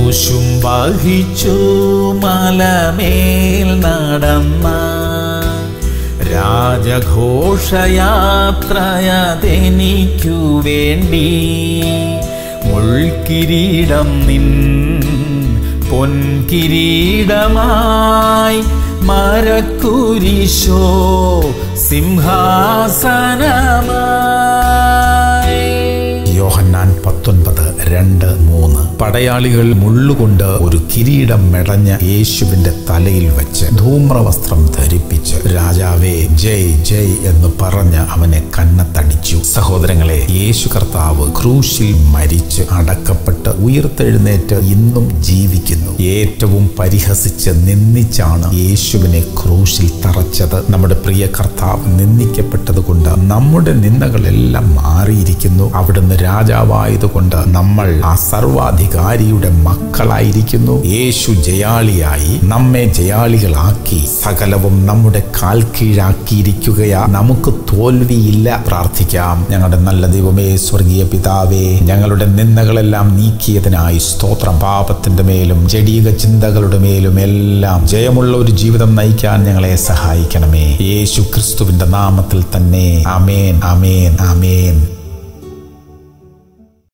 ക്രൂശും വഹിച്ചു മലമേൽ നടന്ന രാജഘോഷയാത്രയതെനിക്കു വേണ്ടി മുൾക്കിരീടം നിൻ പൊൻകിരീടമായി മരക്കുരിശോ സിംഹാസനമായി യോഹന്നാൻ പത്തൊൻപത് രണ്ട് മൂന്ന് പടയാളികൾ മുള്ളുകൊണ്ട് ഒരു കിരീടം മെടഞ്ഞ യേശുവിന്റെ തലയിൽ വെച്ച് ധൂമ്രവസ്ത്രം ധരിപ്പിച്ച് രാജാവേ ജയ് ജയ് എന്ന് പറഞ്ഞ് അവനെ കന്നത്തടിച്ചു സഹോദരങ്ങളെ യേശു കർത്താവ് ക്രൂശിൽ മരിച്ച് അടക്കപ്പെട്ട് ഉയർത്തെഴുന്നേറ്റ് ഇന്നും ജീവിക്കുന്നു ഏറ്റവും പരിഹസിച്ച് നിന്ദിച്ചാണ് യേശുവിനെ ക്രൂശിൽ തറച്ചത് നമ്മുടെ പ്രിയ കർത്താവ് നിന്ദിക്കപ്പെട്ടത് കൊണ്ട് നമ്മുടെ നിന്ദകളെല്ലാം മാറിയിരിക്കുന്നു അവിടുന്ന് രാജാവായതുകൊണ്ട് നമ്മൾ ആ സർവാധികാരിയുടെ മക്കളായിരിക്കുന്നു യേശു ജയാളിയായി നമ്മെ ജയാളികളാക്കി സകലവും നമ്മുടെ കാൽ കീഴാക്കിയിരിക്കുകയാ നമുക്ക് തോൽവിയില്ല പ്രാർത്ഥിക്കാം ഞങ്ങളുടെ നല്ല ദൈവമേ സ്വർഗീയ പിതാവേ ഞങ്ങളുടെ നിന്ദകളെല്ലാം നീക്കിയതിനായി സ്തോത്രം പാപത്തിന്റെ മേലും ജഡീക ചിന്തകളുടെ മേലും എല്ലാം ജയമുള്ള ഒരു ജീവിതം നയിക്കാൻ ഞങ്ങളെ സഹായിക്കണമേ യേശു ക്രിസ്തുവിന്റെ നാമത്തിൽ തന്നെ അമേൻ അമേൻ അമേൻ